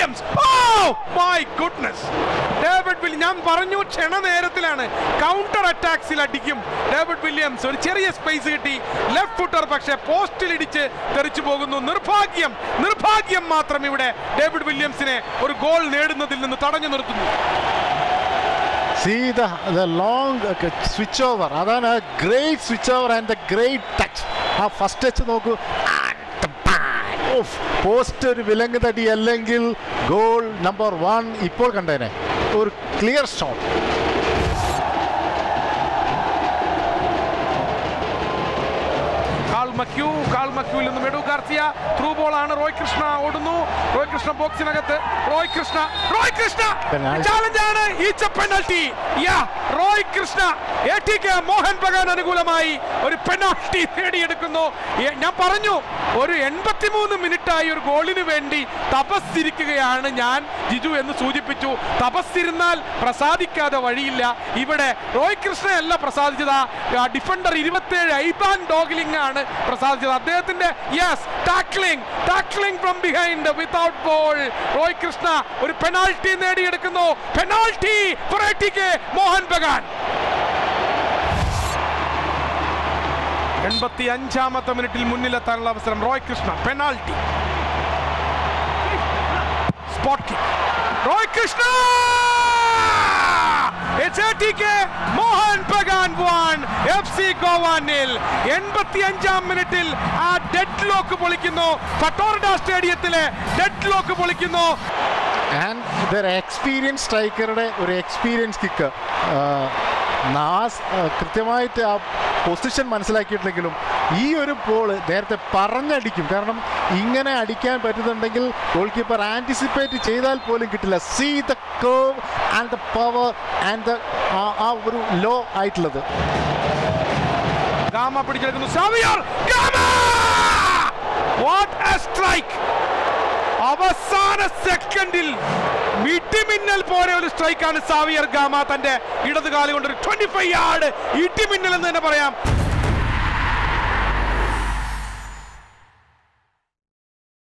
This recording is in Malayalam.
Williams oh my goodness David William ഞാൻ പറഞ്ഞു ക്ഷണനേരത്തിലാണ് കൗണ്ടർ അറ്റാക്സിൽ അടിക്കും ഡേവിഡ് വില്യംസ് ഒരു ചെറിയ സ്പേസ് കിട്ടി ലെഫ്റ്റ് ഫുട്ടർ പക്ഷേ പോസ്റ്റിൽ ഇടിച്ച് തെറിച്ചു പോകുന്നു നിർഭാഗ്യം നിർഭാഗ്യം മാത്രം ഇവിടെ ഡേവിഡ് വില്യംസിനെ ഒരു ഗോൾ നേടുന്നതിൽ നിന്ന് തടഞ്ഞു നിർത്തുന്നു see the the long switch over അതാണ് great switch over and the great touch ആ ഫസ്റ്റ് ടച്ച് നോക്കൂ പോസ്റ്റ് ഒരു വിലങ്ങ് തടി അല്ലെങ്കിൽ ഗോൾ നമ്പർ വൺ ഇപ്പോൾ കണ്ടേനെ ഒരു clear shot Carl McHugh Carl മക്യുവിൽ നിന്നും എഡു ഗാർസിയ ത്രൂ ബോൾ ആണ് റോയ് കൃഷ്ണ ഓടുന്നു റോയ് കൃഷ്ണ ബോക്സിനകത്ത് Roy Krishna Roy Krishna Penalty. Challenge ആണ് ഈച്ച പെനൽറ്റി യാ Roy Krishna A T K Mohun Bagan അനുകൂലമായി ഒരു പെനാൾട്ടി നേടിയെടുക്കുന്നു എ- ഞാൻ പറഞ്ഞു ഒരു എൺപത്തിമൂന്ന് മിനിറ്റായി ഒരു ഗോളിന് വേണ്ടി തപസ്സിരിക്കുകയാണ് ഞാൻ ജിജു എന്ന് സൂചിപ്പിച്ചു തപസ്സിരുന്നാൽ പ്രസാദിക്കാതെ വഴിയില്ല ഇവിടെ റോയ് കൃഷ്ണയല്ല പ്രസാദിച്ചത് ആ ഡിഫൻഡർ ഇരുപത്തേഴ് ഐബാൻ ഡോഗ്ലിംഗ് ആണ് പ്രസാദിച്ചത് അദ്ദേഹത്തിന്റെ yes tackling tackling from behind without ball Roy Krishna ഒരു പെനാൾട്ടി നേടിയെടുക്കുന്നു പെനാൾട്ടി ഫോർ മോഹൻ ബഗാൻ എൺപത്തി അഞ്ചാമത്തെ മിനിറ്റിൽ മുന്നിലെത്താനുള്ള അവസരം Roy Krishna penalty spot kick Roy Krishna It's ATK Mohun Bagan one F C ഗോവാനിൽ എൺപത്തി അഞ്ചാം മിനിറ്റിൽ ആ ഡെഡ് ലോക്ക് പൊളിക്കുന്നു ഫട്ടോർഡ സ്റ്റേഡിയത്തിലെ ഡെഡ് ലോക്ക് പൊളിക്കുന്നു ആൻഡ് ഇതൊരു എക്സ്പീരിയൻസ് സ്ട്രൈക്കറുടെ ഒരു എക്സ്പീരിയൻസ് കിക്ക് നാസ് ആ, കൃത്യമായിട്ട് ആ പൊസിഷൻ മനസ്സിലാക്കിയിട്ടില്ലെങ്കിലും ഈ ഒരു ബോള് നേരത്തെ പറഞ്ഞടിക്കും കാരണം ഇങ്ങനെ അടിക്കാൻ പറ്റുന്നുണ്ടെങ്കിൽ ഗോൾ കീപ്പർ ആൻറ്റിസിപ്പേറ്റ് ചെയ്താൽ പോലും കിട്ടില്ല see the curve and the power and the ആ ഒരു ലോ ആയിട്ടുള്ളത് ഗാമ പിടിച്ചെടുക്കുന്നു Xavier Gama what a strike അവസാന സെക്കൻഡിൽ ഇടിമിന്നൽ പോലെ ഒരു സ്ട്രൈക്കാണ് സാവിയർ ഗാമ തന്റെ ഇടതുകാലി കൊണ്ട് ഒരു ട്വന്റി ഫൈവ് യാർഡ് ഇടിമിന്നൽ എന്ന് തന്നെ പറയാം